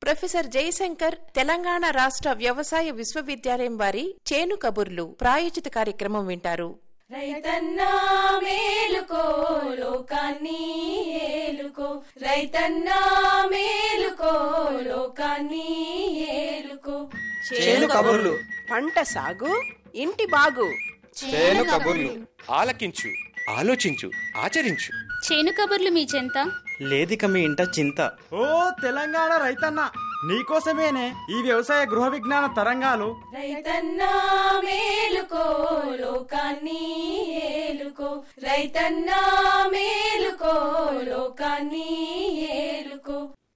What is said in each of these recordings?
professor Jayashankar Telangana రాష్ట్ర వ్యవసాయ విశ్వవిద్యాలయం వారి చేను కబుర్లు ప్రాయోజిత కార్యక్రమం వింటారు రైతన్నా మేలుకో లోకాన్ని ఏలుకో రైతన్నా మేలుకో లోకాన్ని ఏలుకో చేను కబుర్లు పంట సాగు ఇంటి బాగు చేను కబుర్లు ఆలకించు ఆలోచించు ఆచరించు చేను కబుర్లు మీ చెంత లేదిక మీ ఇంట చింత ఓ తెలంగాణ రైతన్న నీకోసమేనే ఈ వ్యవసాయ గృహ విజ్ఞాన తరంగాలు రైతన్నా మేలుకో లోకాన్ని ఏలుకో రైతన్నా మేలుకో లోకాన్ని ఏలుకో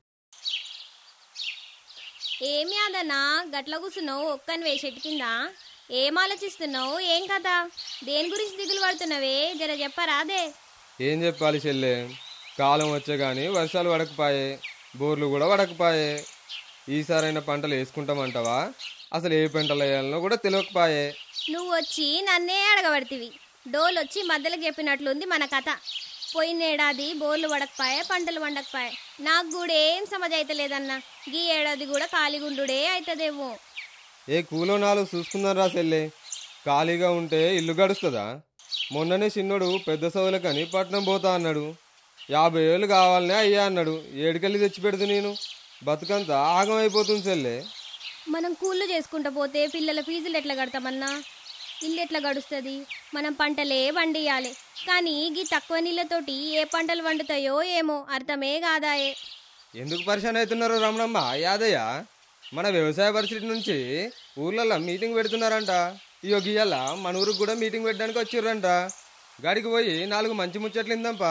ఏం యాదన్నా గట్ల కూసున్నావు ఒక్కని వేసేటి కింద ఏం ఆలోచిస్తున్నావు ఏం కదా దేని గురించి దిగులు పడుతున్నావే జర చెప్పరా అదే ఏం చెప్పాలి చెల్లె కాలం వచ్చే గాని వర్షాలు పడకపాయే బోర్లు కూడా పడకపాయే ఈసారైన పంటలు వేసుకుంటామంటావా అసలు ఏ పంటలు వేయాలనో కూడా తెలియకపాయే నువ్వు వచ్చి నన్నే అడగబడితివి డోలు వచ్చి మధ్యలో చెప్పినట్లుంది మన కథ పోయిన ఏడాది బోర్లు పడకపాయే పంటలు వండకపాయే నాకు కూడా ఏం సమజ్ అయితలేదన్నా గీ ఏడాది కూడా ఖాళీగుండుడే అవుతుందేమో ఏ కూలో నాలుగు చూసుకుందాం రా చెల్లె ఖాళీగా ఉంటే ఇల్లు గడుస్తుందా మొన్ననే చిన్నోడు పెద్ద సౌలకని పట్నం పోతా అన్నాడు యాభై ఏళ్ళు కావాలనే అయ్యా అన్నాడు ఏడుకెళ్ళి తెచ్చి పెడదు నేను బతుకంతా ఆగం అయిపోతుంది చెల్లె మనం కూళ్ళు చేసుకుంటూ పోతే పిల్లల ఫీజులు ఎట్లా కడతామన్నా ఇల్లు ఎట్లా గడుస్తుంది మనం పంటలే వండియాలి కానీ గీ తక్కువ నీళ్ళతోటి ఏ పంటలు వండుతాయో ఏమో అర్థమే కాదాయే ఎందుకు పరిశాన్ అవుతున్నారు రమణమ్మ యాదయ్య మన వ్యవసాయ పరిస్థితి నుంచి ఊర్లలో మీటింగ్ పెడుతున్నారంట ఇయో గియ్యాల మన ఊరికి కూడా మీటింగ్ పెట్టడానికి వచ్చిర్రంట గాడికి పోయి నాలుగు మంచి ముచ్చట్లు ఇందంపా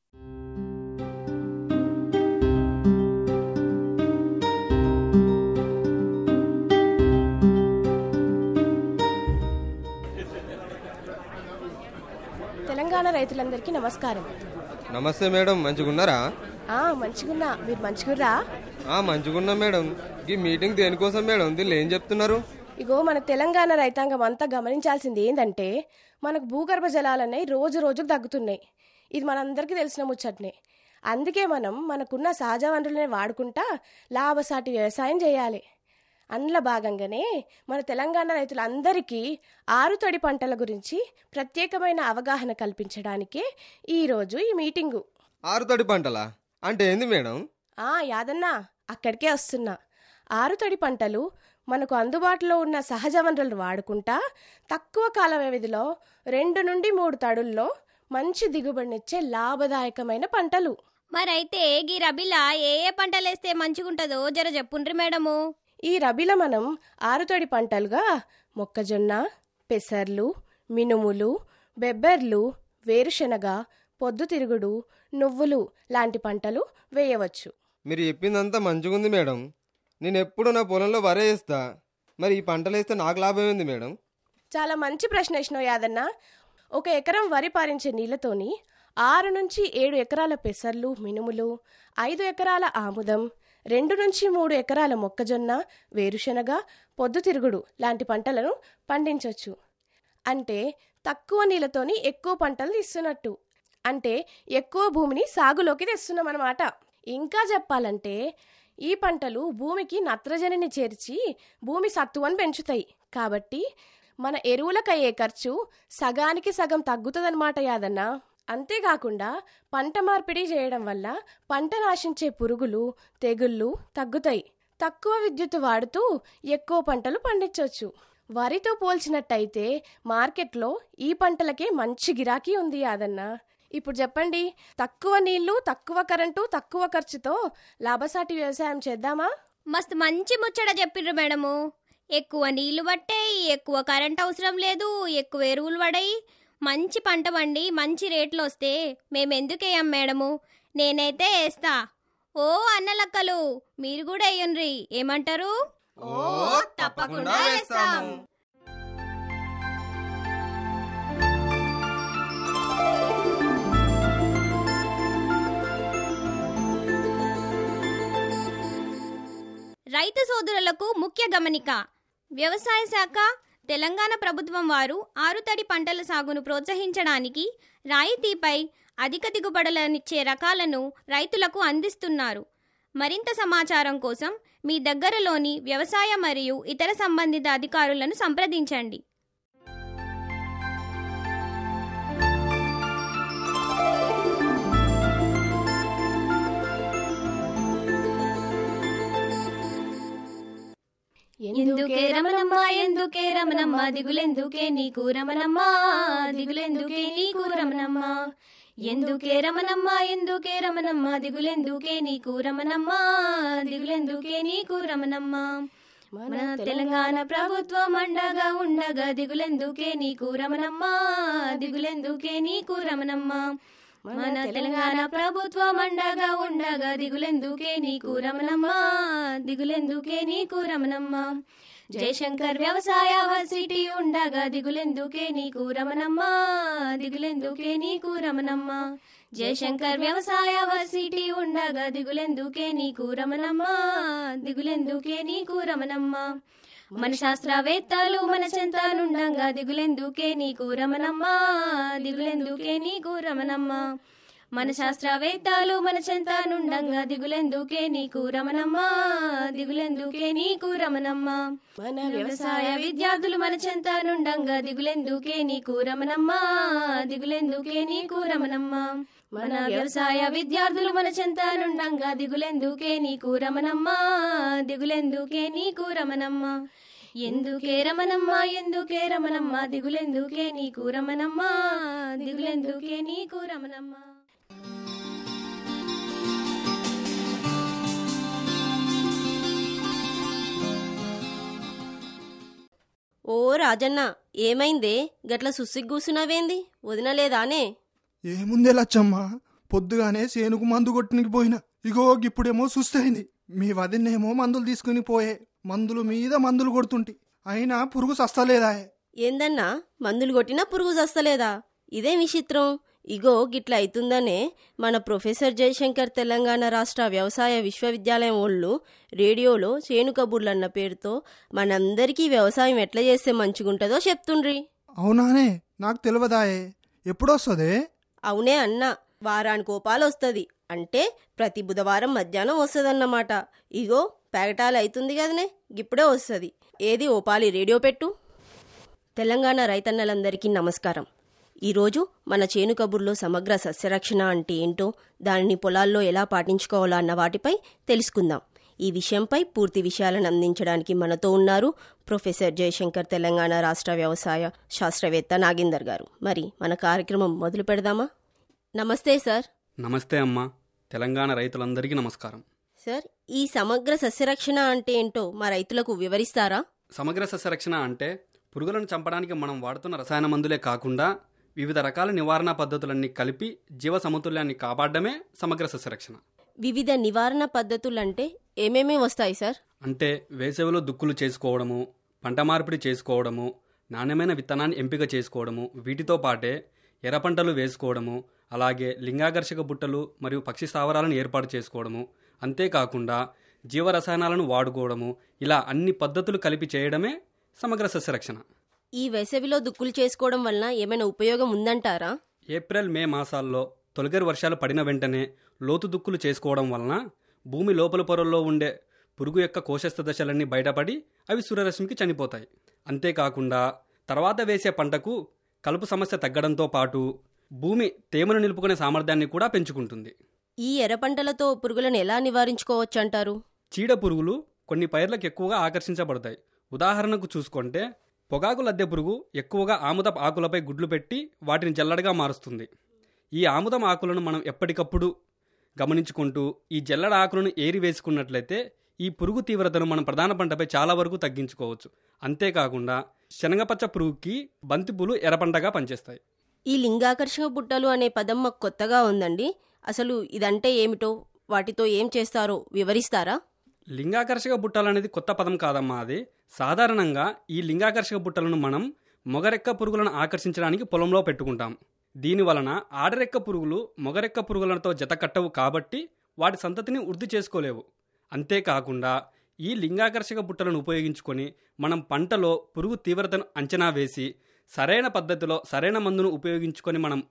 తెలంగాణ రైతులందరికీ నమస్కారం నమస్తే మేడం మంచిగున్నారా ఆ మంచిగున్నా మీరు మంచిగుర్రా ఆ మంచిగున్నాం మేడం ఈ మీటింగ్ దేనికోసం మేడం దీనిలో ఏం చెప్తున్నారు ఇగో మన తెలంగాణ రైతాంగం అంతా గమనించాల్సింది ఏంటంటే మనకు భూగర్భ జలాలనేవి రోజు రోజుకు తగ్గుతున్నాయి ఇది మనందరికీ తెలిసిన ముచ్చట్నే అందుకే మనం మనకున్న సహజ వనరులనే వాడుకుంటా లాభసాటి వ్యవసాయం చేయాలి అందులో భాగంగానే మన తెలంగాణ రైతులందరికీ ఆరుతడి పంటల గురించి ప్రత్యేకమైన అవగాహన కల్పించడానికే ఈరోజు ఈ మీటింగు ఆరుతడి పంటలా అంటే ఏంది మేడం ఆ యాదన్నా అక్కడికే వస్తున్నా ఆరుతడి పంటలు మనకు అందుబాటులో ఉన్న సహజ వనరులను వాడుకుంటా తక్కువ కాల వ్యవధిలో రెండు నుండి మూడు తడుల్లో మంచి దిగుబడినిచ్చే లాభదాయకమైన పంటలు మరైతే గీ రబీలా ఏ ఏ పంటలు వేస్తే మంచిగుంటుందో జర చెప్పుండ్రి మేడము ఈ రబీలో మనం ఆరుతడి పంటలుగా మొక్కజొన్న పెసర్లు మినుములు బెబ్బెర్లు వేరుశెనగ పొద్దుతిరుగుడు నువ్వులు లాంటి పంటలు వేయవచ్చు మీరు చెప్పిందంతా మంచిగుంది మేడం నేను ఎప్పుడు నా పొలంలో వరే వేస్తా మరి ఈ పంటలు వేస్తే నాకు లాభం ఏంది మేడం చాలా మంచి ప్రశ్న వేసినావు యాదన్న ఒక ఎకరం వరి పారించే నీళ్లతోని ఆరు నుంచి ఏడు ఎకరాల పెసర్లు మినుములు ఐదు ఎకరాల ఆముదం రెండు నుంచి మూడు ఎకరాల మొక్కజొన్న వేరుశెనగ పొద్దుతిరుగుడు లాంటి పంటలను పండించవచ్చు అంటే తక్కువ నీళ్ళతోని ఎక్కువ పంటలు తీస్తున్నట్టు అంటే ఎక్కువ భూమిని సాగులోకి తెస్తున్నామన్నమాట ఇంకా చెప్పాలంటే ఈ పంటలు భూమికి నత్రజనిని చేర్చి భూమి సత్తువని పెంచుతాయి కాబట్టి మన ఎరువులకయ్యే ఖర్చు సగానికి సగం తగ్గుతుందన్నమాట యాదన్న అంతేకాకుండా పంట మార్పిడి చేయడం వల్ల పంట నాశించే పురుగులు తెగుళ్ళు తగ్గుతాయి తక్కువ విద్యుత్ వాడుతూ ఎక్కువ పంటలు పండించవచ్చు వరితో పోల్చినట్టయితే మార్కెట్లో ఈ పంటలకే మంచి గిరాకీ ఉంది యాదన్న ఇప్పుడు చెప్పండి తక్కువ నీళ్లు తక్కువ కరెంటు తక్కువ ఖర్చుతో లాభసాటి వ్యవసాయం చేద్దామా మస్తు మంచి ముచ్చట చెప్పిండ్రు మేడము ఎక్కువ నీళ్లు పట్టాయి ఎక్కువ కరెంట్ అవసరం లేదు ఎక్కువ ఎరువులు పడాయి మంచి పంట పండి మంచి రేట్లు వస్తే మేమెందుకు వేయం మేడము నేనైతే వేస్తా ఓ అన్నలక్కలు మీరు కూడా వేయండ్రి ఏమంటారు ఓ తప్పకుండా వేస్తాము రైతు సోదరులకు ముఖ్య గమనిక వ్యవసాయ శాఖ తెలంగాణ ప్రభుత్వం వారు ఆరుతడి పంటల సాగును ప్రోత్సహించడానికి రాయితీపై అధిక దిగుబడులనిచ్చే రకాలను రైతులకు అందిస్తున్నారు మరింత సమాచారం కోసం మీ దగ్గరలోని వ్యవసాయ మరియు ఇతర సంబంధిత అధికారులను సంప్రదించండి ఎందుకే రమణమ్మ ఎందుకే రమణమ్మ దిగులెందుకే నీకు రమణమ్మ దిగులెందుకే నీకు రమణమ్మ ఎందుకే రమణమ్మ ఎందుకే రమణమ్మ దిగులెందుకే నీకు రమణమ్మ దిగులెందుకే నీకు రమణమ్మ మన తెలంగాణ ప్రభుత్వం అండగా ఉండగా దిగులెందుకే నీకు రమణమ్మ దిగులెందుకే నీకు రమణమ్మ మన తెలంగాణ ప్రభుత్వం అండగా ఉండగా దిగులెందుకే నీకు రమణమ్మ దిగులెందుకే నీకు రమణమ్మ జయశంకర్ వ్యవసాయ వర్సిటీ ఉండగా దిగులెందుకే నీకు రమణమ్మ దిగులెందుకే నీకు రమణమ్మ జయశంకర్ వ్యవసాయ వర్సిటీ ఉండగా దిగులెందుకే నీకు రమణమ్మ దిగులెందుకే నీకు రమణమ్మ మన శాస్త్రవేత్తలు మన చెంతనుండంగా దిగులెందుకే నీకు రమణమ్మ దిగులెందుకే నీకు రమణమ్మ మన శాస్త్రవేత్తలు మన చెంతనుండంగా దిగులెందుకే నీకు రమణమ్మ దిగులెందుకే నీకు రమణమ్మ మన వ్యవసాయ విద్యార్థులు మన చెంతనుండంగా దిగులెందుకే నీకు రమణమ్మ దిగులెందుకే నీకు రమణమ్మ మన వ్యవసాయ విద్యార్థులు మన చెంతనుండంగా దిగులెందుకే నీకు రమణమ్మ దిగులెందుకే నీకు రమణమ్మ ఎందుకే రమణమ్మ ఎందుకే రమణమ్మ దిగులెందుకే నీకు రమణమ్మ దిగులెందుకే నీకు రమణమ్మ ఓ రాజన్న ఏమైందే గట్ల సుసిగ్గూసునవేంది వదినలేదానే ఏముందే లచ్చమ్మ పొద్దుగానే సేనుకు మందు కొట్టనికి పోయిన ఇగో ఇప్పుడేమో సుస్తయింది మీ వదినేమో మందులు తీసుకుని పోయే మందులు మీద మందులు కొడుతుంటి అయినా పురుగు సస్తలేదా ఏందన్నా మందులు కొట్టినా పురుగు చస్తలేదా ఇదే విచిత్రం ఇగో గిట్ల అవుతుందనే మన ప్రొఫెసర్ జయశంకర్ తెలంగాణ రాష్ట్ర వ్యవసాయ విశ్వవిద్యాలయం వాళ్ళు రేడియోలో చేను కబుర్లన్న పేరుతో మనందరికీ వ్యవసాయం ఎట్లా చేస్తే మంచిగుంటుందో చెప్తుండ్రి అవునానే నాకు తెలియదాయే ఎప్పుడొస్తుందే అవునే అన్న వారానికి ఓపాలు వస్తుంది అంటే ప్రతి బుధవారం మధ్యాహ్నం వస్తుందన్నమాట ఇగో పేగటాలు అవుతుంది కదనే ఇప్పుడే వస్తుంది ఏది ఓపాలి రేడియో పెట్టు తెలంగాణ రైతన్నలందరికీ నమస్కారం ఈరోజు మన చేను కబుర్లో సమగ్ర సస్యరక్షణ అంటే ఏంటో దానిని పొలాల్లో ఎలా పాటించుకోవాలో అన్న వాటిపై తెలుసుకుందాం ఈ విషయంపై పూర్తి విషయాలను అందించడానికి మనతో ఉన్నారు ప్రొఫెసర్ జయశంకర్ తెలంగాణ రాష్ట్ర వ్యవసాయ శాస్త్రవేత్త నాగేందర్ గారు మరి మన కార్యక్రమం మొదలు పెడదామా నమస్తే సార్ నమస్తే అమ్మా తెలంగాణ రైతులందరికీ నమస్కారం సార్ ఈ సమగ్ర సస్యరక్షణ అంటే ఏంటో మా రైతులకు వివరిస్తారా సమగ్ర సస్యరక్షణ అంటే పురుగులను చంపడానికి మనం వాడుతున్న రసాయన మందులే కాకుండా వివిధ రకాల నివారణ పద్ధతులన్నీ కలిపి జీవ సమతుల్యాన్ని కాపాడడమే సమగ్ర సస్యరక్షణ వివిధ నివారణ పద్ధతులంటే ఏమేమి వస్తాయి సార్ అంటే వేసవిలో దుక్కులు చేసుకోవడము పంట మార్పిడి చేసుకోవడము నాణ్యమైన విత్తనాన్ని ఎంపిక చేసుకోవడము వీటితో పాటే ఎర్ర పంటలు వేసుకోవడము అలాగే లింగాకర్షక బుట్టలు మరియు పక్షి స్థావరాలను ఏర్పాటు చేసుకోవడము అంతేకాకుండా జీవరసాయనాలను వాడుకోవడము ఇలా అన్ని పద్ధతులు కలిపి చేయడమే సమగ్ర సస్యరక్షణ ఈ వేసవిలో దుక్కులు చేసుకోవడం వలన ఏమైనా ఉపయోగం ఉందంటారా ఏప్రిల్ మే మాసాల్లో తొలగరి వర్షాలు పడిన వెంటనే లోతు దుక్కులు చేసుకోవడం వలన భూమి లోపల పొరల్లో ఉండే పురుగు యొక్క కోశస్థ దశలన్నీ బయటపడి అవి సూర్యరశ్మికి చనిపోతాయి అంతేకాకుండా తర్వాత వేసే పంటకు కలుపు సమస్య తగ్గడంతో పాటు భూమి తేమను నిలుపుకునే సామర్థ్యాన్ని కూడా పెంచుకుంటుంది ఈ ఎర్ర పంటలతో పురుగులను ఎలా నివారించుకోవచ్చు అంటారు చీడ పురుగులు కొన్ని పైర్లకు ఎక్కువగా ఆకర్షించబడతాయి ఉదాహరణకు చూసుకుంటే పొగాకు లద్దె పురుగు ఎక్కువగా ఆముదపు ఆకులపై గుడ్లు పెట్టి వాటిని జల్లడగా మారుస్తుంది ఈ ఆముదం ఆకులను మనం ఎప్పటికప్పుడు గమనించుకుంటూ ఈ జల్లడ ఆకులను ఏరి వేసుకున్నట్లయితే ఈ పురుగు తీవ్రతను మనం ప్రధాన పంటపై చాలా వరకు తగ్గించుకోవచ్చు అంతేకాకుండా శనగపచ్చ పురుగుకి బంతిపూలు ఎర్రపంటగా పనిచేస్తాయి ఈ లింగాకర్షక బుట్టలు అనే పదం మాకు కొత్తగా ఉందండి అసలు ఇదంటే ఏమిటో వాటితో ఏం చేస్తారో వివరిస్తారా లింగాకర్షక బుట్టలు అనేది కొత్త పదం కాదమ్మా అది సాధారణంగా ఈ లింగాకర్షక బుట్టలను మనం మొగరెక్క పురుగులను ఆకర్షించడానికి పొలంలో పెట్టుకుంటాం దీని వలన ఆడరెక్క పురుగులు మొగరెక్క పురుగులతో జత కట్టవు కాబట్టి వాటి సంతతిని వృద్ధి చేసుకోలేవు అంతేకాకుండా ఈ లింగాకర్షక బుట్టలను ఉపయోగించుకొని మనం పంటలో పురుగు తీవ్రతను అంచనా వేసి సరైన పద్ధతిలో సరైన మందును ఉపయోగించుకొని మనం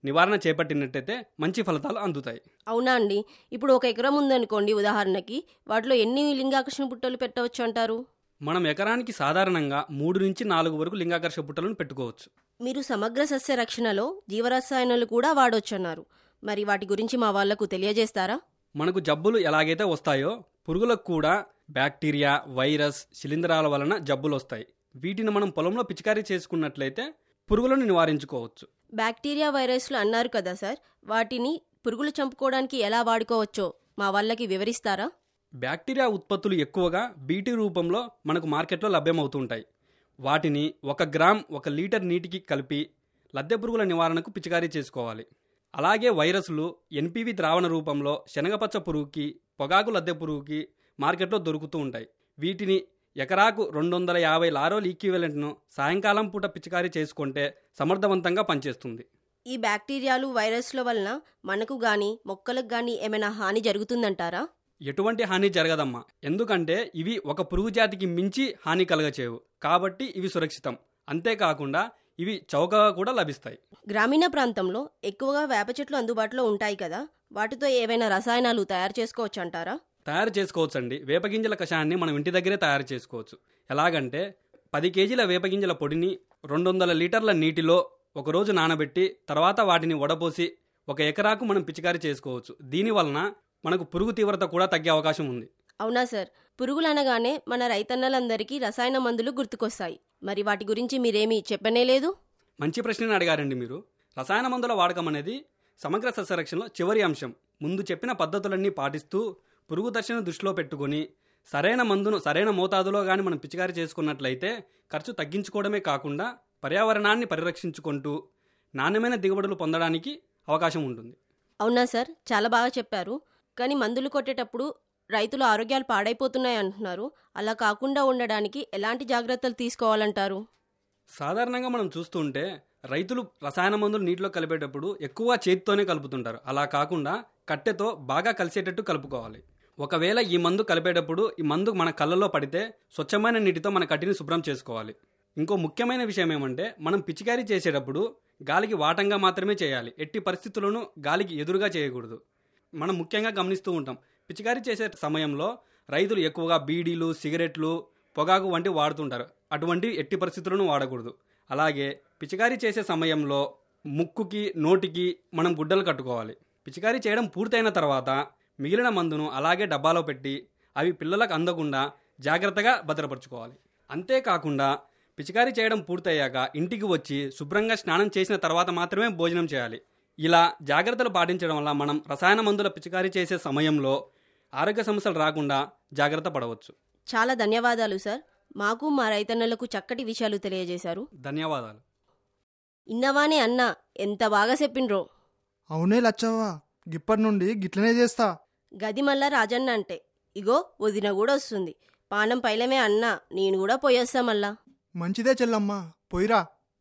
నివారణ చేపట్టినట్టయితే మంచి ఫలితాలు అందుతాయి అవునా అండి ఇప్పుడు ఒక ఎకరం ఉందనుకోండి ఉదాహరణకి వాటిలో ఎన్ని లింగాకర్షణ బుట్టలు పెట్టవచ్చు అంటారు మనం ఎకరానికి సాధారణంగా మూడు నుంచి నాలుగు వరకు లింగాకర్ష బుట్టలను పెట్టుకోవచ్చు మీరు సమగ్ర సస్య రక్షణలో జీవరసాయనాలు కూడా వాడొచ్చన్నారు మరి వాటి గురించి మా వాళ్లకు తెలియజేస్తారా మనకు జబ్బులు ఎలాగైతే వస్తాయో పురుగులకు కూడా బ్యాక్టీరియా వైరస్ శిలీంధ్రాల వలన జబ్బులు వస్తాయి వీటిని మనం పొలంలో పిచికారీ చేసుకున్నట్లయితే పురుగులను నివారించుకోవచ్చు బ్యాక్టీరియా వైరస్లు అన్నారు కదా సార్ వాటిని పురుగులు చంపుకోవడానికి ఎలా వాడుకోవచ్చో మా వాళ్ళకి వివరిస్తారా బ్యాక్టీరియా ఉత్పత్తులు ఎక్కువగా బీటీ రూపంలో మనకు మార్కెట్లో లభ్యమవుతుంటాయి వాటిని ఒక గ్రామ్ ఒక లీటర్ నీటికి కలిపి లద్దె పురుగుల నివారణకు పిచికారీ చేసుకోవాలి అలాగే వైరస్లు ఎన్పివి ద్రావణ రూపంలో శనగపచ్చ పురుగుకి పొగాకు లద్దె పురుగుకి మార్కెట్లో దొరుకుతూ ఉంటాయి వీటిని ఎకరాకు రెండు వందల యాభై లారోల్ ఈక్వివలెంట్ను సాయంకాలం పూట పిచికారీ చేసుకుంటే సమర్థవంతంగా పనిచేస్తుంది ఈ బ్యాక్టీరియాలు వైరస్ల వలన మనకు గాని మొక్కలకు గాని ఏమైనా హాని జరుగుతుందంటారా ఎటువంటి హాని జరగదమ్మా ఎందుకంటే ఇవి ఒక పురుగు జాతికి మించి హాని కలగచేవు కాబట్టి ఇవి సురక్షితం అంతేకాకుండా ఇవి చౌకగా కూడా లభిస్తాయి గ్రామీణ ప్రాంతంలో ఎక్కువగా వేప చెట్లు అందుబాటులో ఉంటాయి కదా వాటితో ఏవైనా రసాయనాలు తయారు చేసుకోవచ్చు అంటారా తయారు చేసుకోవచ్చండి వేపగింజల కషాయాన్ని మనం ఇంటి దగ్గరే తయారు చేసుకోవచ్చు ఎలాగంటే పది కేజీల వేపగింజల పొడిని రెండు వందల లీటర్ల నీటిలో ఒకరోజు నానబెట్టి తర్వాత వాటిని వడపోసి ఒక ఎకరాకు మనం పిచికారీ చేసుకోవచ్చు దీని వలన మనకు పురుగు తీవ్రత కూడా తగ్గే అవకాశం ఉంది అవునా సార్ పురుగులు అనగానే మన రైతన్నలందరికీ రసాయన మందులు గుర్తుకొస్తాయి మరి వాటి గురించి మీరేమీ చెప్పనే లేదు మంచి ప్రశ్నని అడిగారండి మీరు రసాయన మందుల వాడకం అనేది సమగ్ర సస్యరక్షణలో చివరి అంశం ముందు చెప్పిన పద్ధతులన్నీ పాటిస్తూ పురుగు దశను దృష్టిలో పెట్టుకొని సరైన మందును సరైన మోతాదులో కానీ మనం పిచికారీ చేసుకున్నట్లయితే ఖర్చు తగ్గించుకోవడమే కాకుండా పర్యావరణాన్ని పరిరక్షించుకుంటూ నాణ్యమైన దిగుబడులు పొందడానికి అవకాశం ఉంటుంది అవునా సార్ చాలా బాగా చెప్పారు కానీ మందులు కొట్టేటప్పుడు రైతుల ఆరోగ్యాలు పాడైపోతున్నాయి అంటున్నారు అలా కాకుండా ఉండడానికి ఎలాంటి జాగ్రత్తలు తీసుకోవాలంటారు సాధారణంగా మనం చూస్తూ ఉంటే రైతులు రసాయన మందులు నీటిలో కలిపేటప్పుడు ఎక్కువ చేతితోనే కలుపుతుంటారు అలా కాకుండా కట్టెతో బాగా కలిసేటట్టు కలుపుకోవాలి ఒకవేళ ఈ మందు కలిపేటప్పుడు ఈ మందు మన కళ్ళలో పడితే స్వచ్ఛమైన నీటితో మన కట్టిని శుభ్రం చేసుకోవాలి ఇంకో ముఖ్యమైన విషయం ఏమంటే మనం పిచికారీ చేసేటప్పుడు గాలికి వాటంగా మాత్రమే చేయాలి ఎట్టి పరిస్థితుల్లోనూ గాలికి ఎదురుగా చేయకూడదు మనం ముఖ్యంగా గమనిస్తూ ఉంటాం పిచికారీ చేసే సమయంలో రైతులు ఎక్కువగా బీడీలు సిగరెట్లు పొగాకు వంటివి వాడుతుంటారు అటువంటి ఎట్టి పరిస్థితులను వాడకూడదు అలాగే పిచికారీ చేసే సమయంలో ముక్కుకి నోటికి మనం గుడ్డలు కట్టుకోవాలి పిచికారీ చేయడం పూర్తయిన తర్వాత మిగిలిన మందును అలాగే డబ్బాలో పెట్టి అవి పిల్లలకు అందకుండా జాగ్రత్తగా భద్రపరచుకోవాలి అంతేకాకుండా పిచికారీ చేయడం పూర్తయ్యాక ఇంటికి వచ్చి శుభ్రంగా స్నానం చేసిన తర్వాత మాత్రమే భోజనం చేయాలి ఇలా జాగ్రత్తలు పాటించడం వల్ల మనం రసాయన మందుల పిచికారీ చేసే సమయంలో ఆరోగ్య సమస్యలు రాకుండా జాగ్రత్త పడవచ్చు చాలా ధన్యవాదాలు సార్ మాకు మా రైతన్నలకు చక్కటి విషయాలు తెలియజేశారు ధన్యవాదాలు ఇన్నవానే అన్న ఎంత బాగా చెప్పిండ్రో అవునే లచ్చవ్వ గిప్పటి నుండి గిట్లనే చేస్తా గది మళ్ళా రాజన్న అంటే ఇగో వదిన కూడా వస్తుంది పానం పైలమే అన్న నేను కూడా పోయొస్తా మళ్ళా మంచిదే చెల్లమ్మా పోయిరా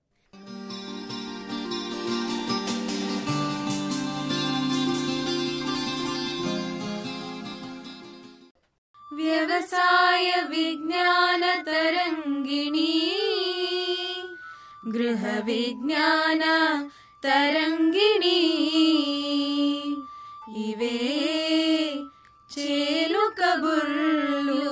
వ్యవసాయ విజ్ఞాన తరంగిణి గృహ విజ్ఞాన తరంగిణి ఇవే చేలు కబుర్లు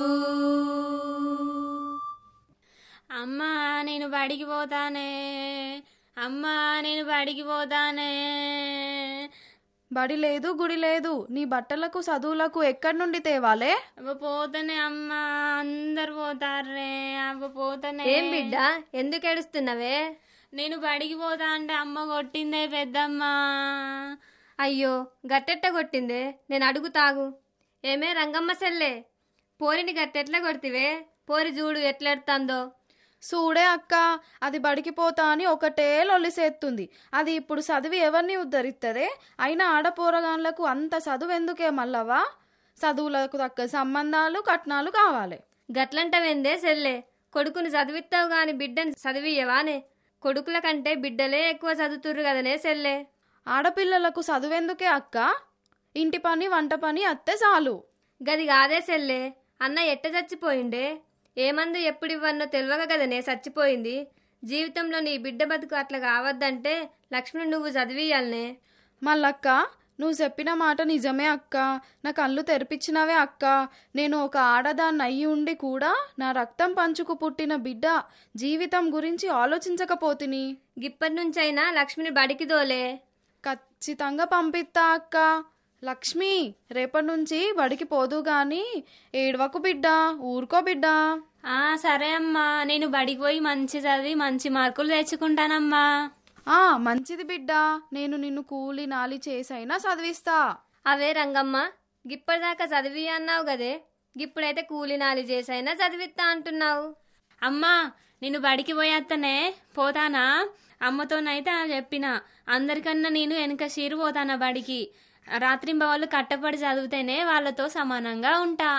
అమ్మా నేను బడికి పోతానే అమ్మా నేను బడికి పోతానే బడి లేదు గుడి లేదు నీ బట్టలకు చదువులకు ఎక్కడి నుండి తేవాలే అవ్వ పోతానే అమ్మా అందరు పోతారే అవ్వ పోతానే ఏం బిడ్డ ఎందుకు ఏడుస్తున్నావే నేను బడికి పోతా అంటే అమ్మ కొట్టిందే పెద్దమ్మ అయ్యో గట్టెట్ట కొట్టిందే నేను అడుగు తాగు ఏమే రంగమ్మ సెల్లే పోరిని గట్టెట్లా కొడితివే పోరి చూడు ఎట్లెడుతుందో సూడే అక్క అది బడికి పోతా అని ఒకటే లొల్లిసేస్తుంది అది ఇప్పుడు చదివి ఎవరిని ఉద్ధరిస్తుంది అయినా ఆడపోరగాన్లకు అంత చదువు ఎందుకే మల్లవా చదువులకు తగ్గ సంబంధాలు కట్నాలు కావాలి గట్లంటవేందే సెల్లే కొడుకుని చదివిస్తావు గాని బిడ్డని చదివియవానే కొడుకుల కంటే బిడ్డలే ఎక్కువ చదువుతుర్రు కదనే సెల్లే ఆడపిల్లలకు చదువెందుకే అక్క ఇంటి పని వంట పని అత్తే చాలు గది కాదే సెల్లే అన్న ఎట్ట చచ్చిపోయిండే ఏమందు ఎప్పుడు ఇవ్వన్నో తెలియక కదనే చచ్చిపోయింది జీవితంలో నీ బిడ్డ బతుకు అట్లా కావద్దంటే లక్ష్మిని నువ్వు చదివియాలనే మల్లక్క నువ్వు చెప్పిన మాట నిజమే అక్క నా కళ్ళు తెరిపించినవే అక్క నేను ఒక ఆడదాన్ని అయ్యి ఉండి కూడా నా రక్తం పంచుకు పుట్టిన బిడ్డ జీవితం గురించి ఆలోచించకపోతిని గిప్పటి నుంచైనా లక్ష్మిని బడికి దోలే ఖచ్చితంగా పంపిస్తా అక్క లక్ష్మి రేపటి నుంచి బడికి పోదు గాని ఏడవకు బిడ్డ ఊరుకో బిడ్డ ఆ సరే అమ్మా నేను బడికి పోయి మంచి చదివి మంచి మార్కులు తెచ్చుకుంటానమ్మా ఆ మంచిది బిడ్డ నేను నిన్ను కూలి నాలి చేసైనా చదివిస్తా అవే రంగమ్మ గిప్పటిదాకా చదివి అన్నావు గదే గిప్పుడైతే కూలి నాలి చేసైనా చదివిస్తా అంటున్నావు అమ్మా నేను బడికి పోయేత్తనే పోతానా అమ్మతోనైతే చెప్పిన అందరికన్నా నేను వెనక షీరు పోతానా బడికి రాత్రింబవళ్ళు కట్టపడి చదివితేనే వాళ్ళతో సమానంగా ఉంటా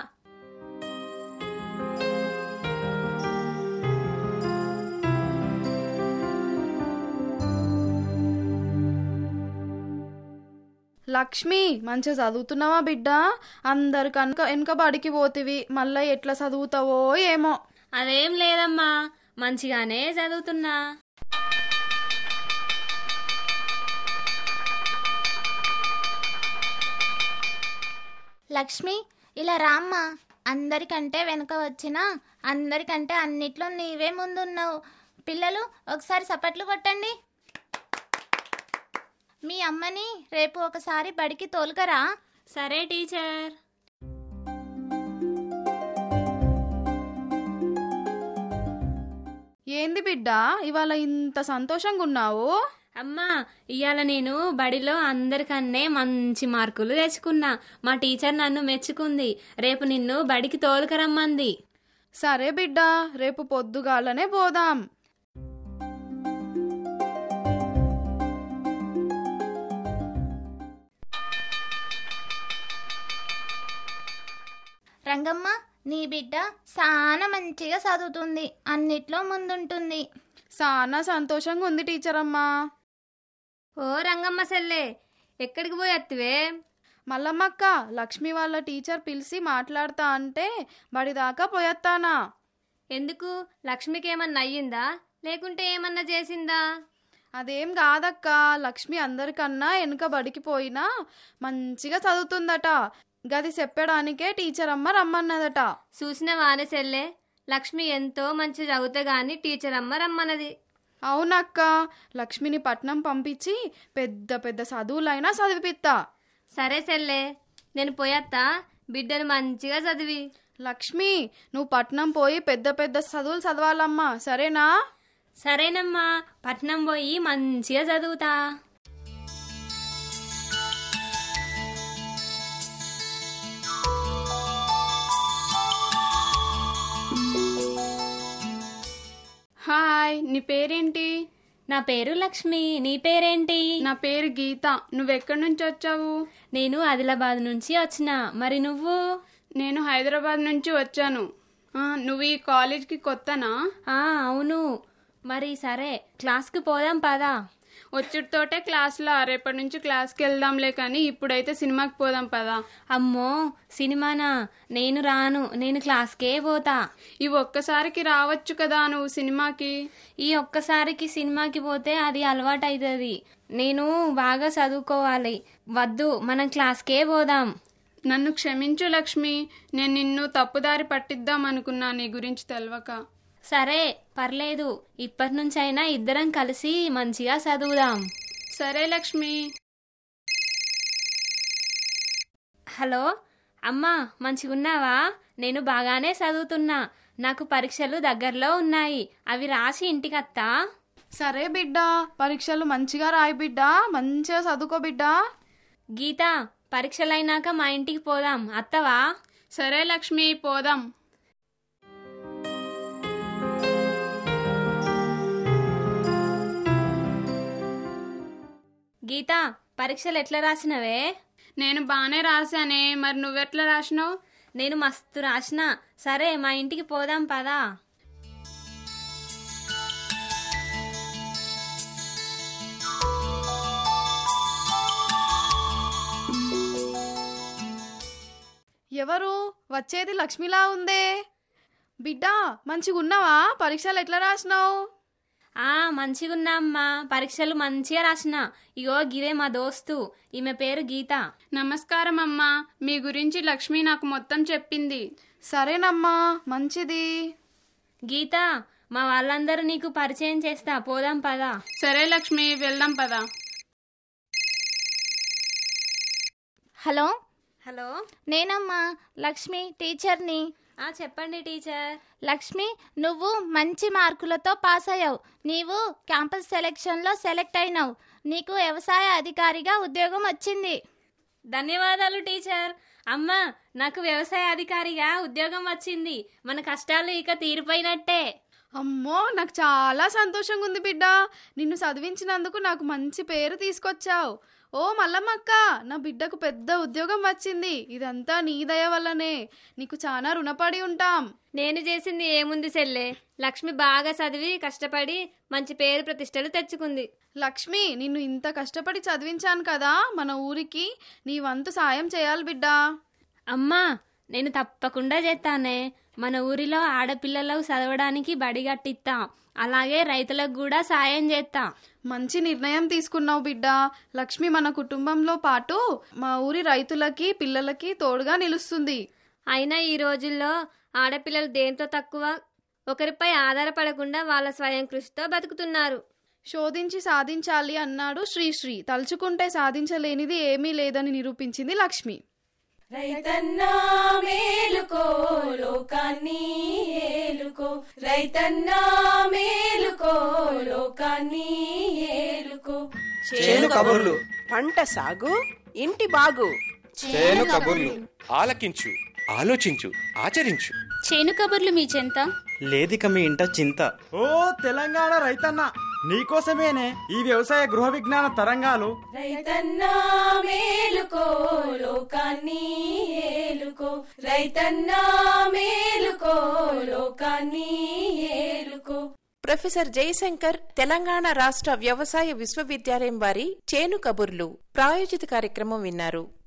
లక్ష్మి మంచిగా చదువుతున్నావా బిడ్డ అందరు కనుక వెనక బడికి పోతివి మళ్ళీ ఎట్లా చదువుతావో ఏమో అదేం లేదమ్మా మంచిగానే చదువుతున్నా లక్ష్మి ఇలా రామ్మా అందరికంటే వెనుక వచ్చినా అందరికంటే అన్నిట్లో నీవే ముందున్నావు పిల్లలు ఒకసారి చప్పట్లు కొట్టండి మీ అమ్మని రేపు ఒకసారి బడికి తోలుకరా సరే టీచర్ ఏంది బిడ్డ ఇవాళ ఇంత సంతోషంగా ఉన్నావు అమ్మా ఇవాళ నేను బడిలో అందరికన్నే మంచి మార్కులు తెచ్చుకున్నా మా టీచర్ నన్ను మెచ్చుకుంది రేపు నిన్ను బడికి తోలుకరమ్మంది సరే బిడ్డ రేపు పొద్దుగాలనే పోదాం రంగమ్మ నీ బిడ్డ చాలా మంచిగా చదువుతుంది అన్నిట్లో ముందుంటుంది చాలా సంతోషంగా ఉంది టీచర్ అమ్మా ఓ రంగమ్మ సెల్లే ఎక్కడికి పోయి అత్తివే మల్లమ్మక్క లక్ష్మి వాళ్ళ టీచర్ పిలిచి మాట్లాడతా అంటే బడిదాకా పోయొత్తానా ఎందుకు లక్ష్మికి ఏమన్నా అయ్యిందా లేకుంటే ఏమన్నా చేసిందా అదేం కాదక్క లక్ష్మి అందరికన్నా వెనుక బడికి పోయినా మంచిగా చదువుతుందట గది చెప్పడానికే టీచర్ అమ్మ రమ్మన్నదట చూసిన వానే సెల్లే లక్ష్మి ఎంతో మంచి చదువుతా గాని టీచర్ అమ్మ రమ్మన్నది అవునక్క లక్ష్మిని పట్నం పంపించి పెద్ద పెద్ద చదువులైనా చదివిపిత్తా సరే సెల్లే నేను పోయత్తా బిడ్డను మంచిగా చదివి లక్ష్మి నువ్వు పట్నం పోయి పెద్ద పెద్ద చదువులు చదవాలమ్మా సరేనా సరేనమ్మా పట్నం పోయి మంచిగా చదువుతా హాయ్ నీ పేరేంటి నా పేరు లక్ష్మి నీ పేరేంటి నా పేరు గీత నువ్వెక్కడి నుంచి వచ్చావు నేను ఆదిలాబాద్ నుంచి వచ్చిన మరి నువ్వు నేను హైదరాబాద్ నుంచి వచ్చాను ఆ, నువ్వు ఈ కాలేజ్కి కొత్తనా ఆ అవును మరి సరే క్లాస్కి పోదాం పదా వచ్చుడితోటే క్లాస్లో రేపటి నుంచి క్లాస్కి వెళ్దాంలే కానీ ఇప్పుడైతే సినిమాకి పోదాం పదా అమ్మో సినిమానా నేను రాను నేను క్లాస్కే పోతా ఈ ఒక్కసారికి రావచ్చు కదా నువ్వు సినిమాకి ఈ ఒక్కసారికి సినిమాకి పోతే అది అలవాటు అవుతుంది నేను బాగా చదువుకోవాలి వద్దు మనం క్లాస్కే పోదాం నన్ను క్షమించు లక్ష్మి నేను నిన్ను తప్పుదారి పట్టిద్దాం అనుకున్నా నీ గురించి తెలవక సరే పర్లేదు ఇప్పటి నుంచైనా ఇద్దరం కలిసి మంచిగా చదువుదాం సరే లక్ష్మి హలో అమ్మా మంచిగున్నావా నేను బాగానే చదువుతున్నా నాకు పరీక్షలు దగ్గరలో ఉన్నాయి అవి రాసి ఇంటికత్తా సరే బిడ్డ పరీక్షలు మంచిగా రాయి బిడ్డ మంచిగా చదువుకో బిడ్డ గీత పరీక్షలైనాక మా ఇంటికి పోదాం అత్తవా సరే లక్ష్మి పోదాం గీత పరీక్షలు ఎట్లా రాసినవే నేను బాగానే రాశానే మరి నువ్వెట్లా రాసినావు నేను మస్తు రాసిన సరే మా ఇంటికి పోదాం పదా ఎవరు వచ్చేది లక్ష్మిలా ఉందే బిడ్డ మంచిగా ఉన్నావా పరీక్షలు ఎట్లా రాసినావు ఆ మంచిగున్నా అమ్మా పరీక్షలు మంచిగా రాసిన ఇగో గిదే మా దోస్తు ఈమె పేరు గీత నమస్కారం అమ్మా మీ గురించి లక్ష్మి నాకు మొత్తం చెప్పింది సరేనమ్మా మంచిది గీత మా వాళ్ళందరూ నీకు పరిచయం చేస్తా పోదాం పదా సరే లక్ష్మి వెళ్దాం పదా హలో హలో నేనమ్మా లక్ష్మి టీచర్ని ఆ చెప్పండి టీచర్ లక్ష్మి నువ్వు మంచి మార్కులతో పాస్ అయ్యావు నీవు క్యాంపస్ సెలెక్షన్లో సెలెక్ట్ అయినావు నీకు వ్యవసాయ అధికారిగా ఉద్యోగం వచ్చింది ధన్యవాదాలు టీచర్ అమ్మా నాకు వ్యవసాయ అధికారిగా ఉద్యోగం వచ్చింది మన కష్టాలు ఇక తీరిపోయినట్టే అమ్మో నాకు చాలా సంతోషంగా ఉంది బిడ్డ నిన్ను చదివించినందుకు నాకు మంచి పేరు తీసుకొచ్చావు ఓ మల్లమ్మక్క నా బిడ్డకు పెద్ద ఉద్యోగం వచ్చింది ఇదంతా నీ దయ వల్లనే నీకు చాలా రుణపడి ఉంటాం నేను చేసింది ఏముంది సెల్లే లక్ష్మి బాగా చదివి కష్టపడి మంచి పేరు ప్రతిష్టలు తెచ్చుకుంది లక్ష్మి నిన్ను ఇంత కష్టపడి చదివించాను కదా మన ఊరికి నీ వంతు సాయం చేయాలి బిడ్డా అమ్మా నేను తప్పకుండా చేస్తానే మన ఊరిలో ఆడపిల్లలకు చదవడానికి బడి కట్టిస్తా అలాగే రైతులకు కూడా సాయం చేస్తా మంచి నిర్ణయం తీసుకున్నావు బిడ్డ లక్ష్మి మన కుటుంబంలో పాటు మా ఊరి రైతులకి పిల్లలకి తోడుగా నిలుస్తుంది అయినా ఈ రోజుల్లో ఆడపిల్లలు దేంతో తక్కువ ఒకరిపై ఆధారపడకుండా వాళ్ళ స్వయం కృషితో బతుకుతున్నారు శోధించి సాధించాలి అన్నాడు శ్రీశ్రీ తలుచుకుంటే సాధించలేనిది ఏమీ లేదని నిరూపించింది లక్ష్మి రైతన్నా మేలుకో లోకాన్ని ఏలుకో రైతన్నా మేలుకో లోకాన్ని ఏలుకో చేను కబుర్లు పంట సాగు ఇంటి బాగు చేను కబుర్లు ఆలకించు ఆలోచించు ఆచరించు చేను కబుర్లు మీ చెంత లేదిక మీ ఇంట చింత ఓ తెలంగాణ రైతన్న నీకోసమేనే ఈ వ్యవసాయ గృహ విజ్ఞాన తరంగాలు రైతన్నా మేలుకో లోకాన్ని ఏలుకో రైతన్నా మేలుకో లోకాన్ని ఏలుకో ప్రొఫెసర్ జయశంకర్ తెలంగాణ రాష్ట్ర వ్యవసాయ విశ్వవిద్యాలయం వారి చేను కబుర్లు ప్రాయోజిత కార్యక్రమం విన్నారు